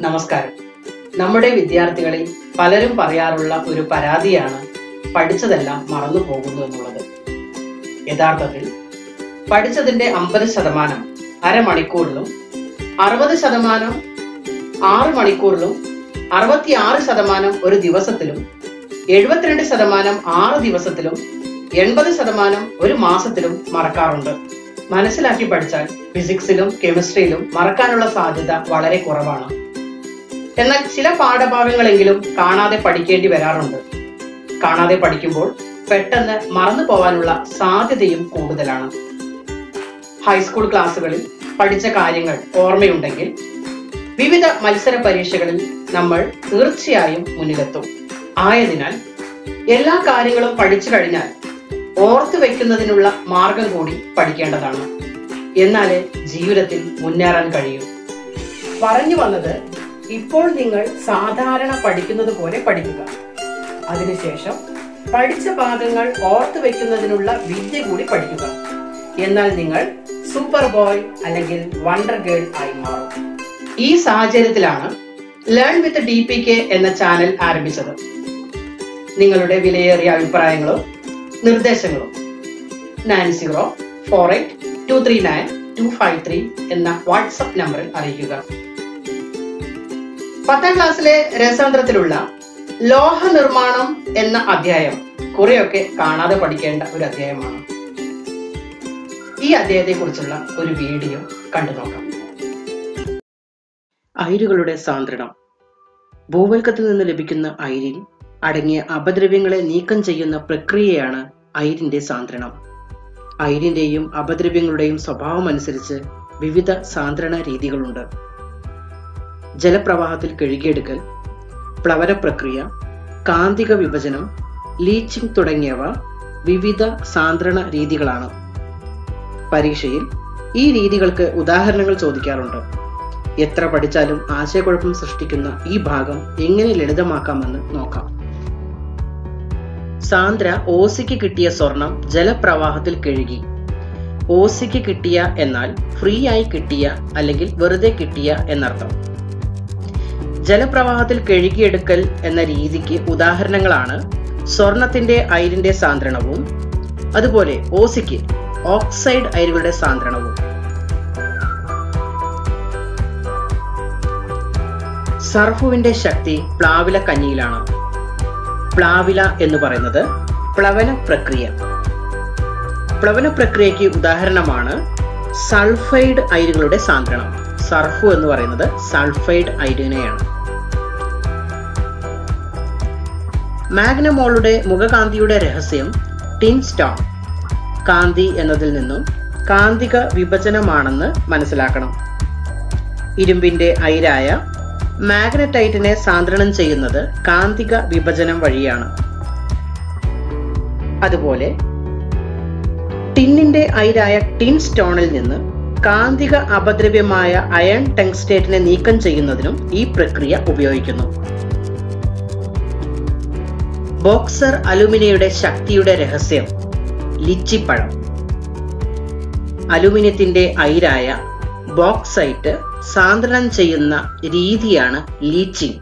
നമസ്കാരം നമ്മുടെ വിദ്യാർത്ഥികളിൽ പലരും പറയാറുള്ള ഒരു പരാതിയാണ് പഠിച്ചതെല്ലാം മറന്നു പോകുന്നു എന്നുള്ളത് യഥാർത്ഥത്തിൽ പഠിച്ചതിന്റെ അമ്പത് ശതമാനം അരമണിക്കൂറിലും അറുപത് ശതമാനം ആറ് മണിക്കൂറിലും അറുപത്തിയാറ് ശതമാനം ഒരു ദിവസത്തിലും എഴുപത്തിരണ്ട് ശതമാനം ആറ് ദിവസത്തിലും എൺപത് ശതമാനം ഒരു മാസത്തിലും മറക്കാറുണ്ട് മനസ്സിലാക്കി പഠിച്ചാൽ ഫിസിക്സിലും കെമിസ്ട്രിയിലും മറക്കാനുള്ള സാധ്യത വളരെ കുറവാണ് എന്നാൽ ചില പാഠഭാഗങ്ങളെങ്കിലും കാണാതെ പഠിക്കേണ്ടി വരാറുണ്ട് കാണാതെ പഠിക്കുമ്പോൾ പെട്ടെന്ന് മറന്നു പോവാനുള്ള സാധ്യതയും കൂടുതലാണ് ഹൈസ്കൂൾ ക്ലാസ്സുകളിൽ പഠിച്ച കാര്യങ്ങൾ ഓർമ്മയുണ്ടെങ്കിൽ വിവിധ മത്സര പരീക്ഷകളിൽ നമ്മൾ തീർച്ചയായും മുന്നിലെത്തും ആയതിനാൽ എല്ലാ കാര്യങ്ങളും പഠിച്ചു കഴിഞ്ഞാൽ ഓർത്തു വെക്കുന്നതിനുള്ള മാർഗം കൂടി പഠിക്കേണ്ടതാണ് എന്നാലേ ജീവിതത്തിൽ മുന്നേറാൻ കഴിയൂ പറഞ്ഞു വന്നത് ഇപ്പോൾ നിങ്ങൾ സാധാരണ പഠിക്കുന്നത് പോലെ പഠിക്കുക അതിനുശേഷം പഠിച്ച ഭാഗങ്ങൾ ഓർത്തു വെക്കുന്നതിനുള്ള വിദ്യ കൂടി പഠിക്കുക എന്നാൽ നിങ്ങൾ സൂപ്പർ ബോയ് അല്ലെങ്കിൽ വണ്ടർ ഗേൾ ആയി മാറും ഈ സാഹചര്യത്തിലാണ് learn with D P K എന്ന ചാനൽ ആരംഭിച്ചത് നിങ്ങളുടെ വിലയേറിയ അഭിപ്രായങ്ങളും നിർദ്ദേശങ്ങളും nine zero four eight two three nine two five three എന്ന വാട്സപ്പ് നമ്പറിൽ അറിയിക്കുക പത്താം ക്ലാസ്സിലെ രസതന്ത്രത്തിലുള്ള ലോഹ നിർമ്മാണം എന്ന അധ്യായം കുറെയൊക്കെ കാണാതെ പഠിക്കേണ്ട ഒരു അധ്യായമാണ് ഈ അധ്യായത്തെ കുറിച്ചുള്ള ഒരു വീഡിയോ കണ്ടു നോക്കാം അയിരുകളുടെ സാന്ദ്രണം ഭൂവൽക്കത്തിൽ നിന്ന് ലഭിക്കുന്ന അയിരിൽ അടങ്ങിയ അപദ്രവ്യങ്ങളെ നീക്കം ചെയ്യുന്ന പ്രക്രിയയാണ് അയിരിന്റെ സാന്ദ്രണം അയിരിന്റെയും അപദ്രവ്യങ്ങളുടെയും സ്വഭാവം അനുസരിച്ച് വിവിധ സാന്ദ്രണ രീതികളുണ്ട് ജലപ്രവാഹത്തിൽ കഴുകിയെടുക്കൽ പ്ലവന പ്രക്രിയ കാന്തിക വിഭജനം ലീച്ചിങ് തുടങ്ങിയവ വിവിധ സാന്ദ്രണ രീതികളാണ് പരീക്ഷയിൽ ഈ രീതികൾക്ക് ഉദാഹരണങ്ങൾ ചോദിക്കാറുണ്ട് എത്ര പഠിച്ചാലും ആശയക്കുഴപ്പം സൃഷ്ടിക്കുന്ന ഈ ഭാഗം എങ്ങനെ ലളിതമാക്കാമെന്ന് നോക്കാം സാന്ദ്ര ഓസിക്ക് കിട്ടിയ സ്വർണം ജലപ്രവാഹത്തിൽ കഴുകി ഓസിക്ക് കിട്ടിയ എന്നാൽ ഫ്രീ ആയി കിട്ടിയ അല്ലെങ്കിൽ വെറുതെ കിട്ടിയ എന്നർത്ഥം ജലപ്രവാഹത്തിൽ കഴുകിയെടുക്കൽ എന്ന രീതിക്ക് ഉദാഹരണങ്ങളാണ് സ്വർണത്തിന്റെ അയിരിന്റെ സാന്ദ്രണവും അതുപോലെ ഓസിക്ക് ഓക്സൈഡ് അയിരുകളുടെ സാന്ദ്രണവും സർഫുവിന്റെ ശക്തി പ്ലാവില കഞ്ഞിയിലാണ് പ്ലാവില എന്ന് പറയുന്നത് പ്ലവന പ്രക്രിയ പ്ലവന പ്രക്രിയയ്ക്ക് ഉദാഹരണമാണ് സൾഫൈഡ് അയിരുകളുടെ സാന്ദ്രണം സർഫു എന്ന് പറയുന്നത് സൾഫൈഡ് അയിരിനെയാണ് മാഗ്നമോളുടെ മുഖകാന്തിയുടെ രഹസ്യം ടിൻ സ്റ്റോൺ കാന്തി എന്നതിൽ നിന്നും കാന്തിക വിഭജനമാണെന്ന് മനസ്സിലാക്കണം ഇരുമ്പിന്റെ അയിരായ മാഗ്നറ്റൈറ്റിനെ സാന്ദ്രണം ചെയ്യുന്നത് കാന്തിക വിഭജനം വഴിയാണ് അതുപോലെ ടിന്നിന്റെ അയിരായ ടിൻ സ്റ്റോണിൽ നിന്ന് കാന്തിക അപദ്രവ്യമായ അയൺ ടെങ്സ്റ്റേറ്റിനെ നീക്കം ചെയ്യുന്നതിനും ഈ പ്രക്രിയ ഉപയോഗിക്കുന്നു ബോക്സർ അലുമിനിയുടെ ശക്തിയുടെ രഹസ്യം ലിച്ചിപ്പഴം അലുമിനിയത്തിന്റെ അയിരായ ബോക്സൈറ്റ് സാന്ദ്രണം ചെയ്യുന്ന രീതിയാണ് ലീച്ചിങ്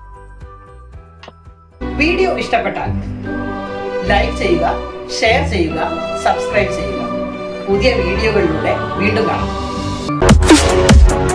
വീഡിയോ ഇഷ്ടപ്പെട്ടാൽ ലൈക്ക് ചെയ്യുക ഷെയർ ചെയ്യുക സബ്സ്ക്രൈബ് ചെയ്യുക പുതിയ വീഡിയോകളിലൂടെ വീണ്ടും കാണാം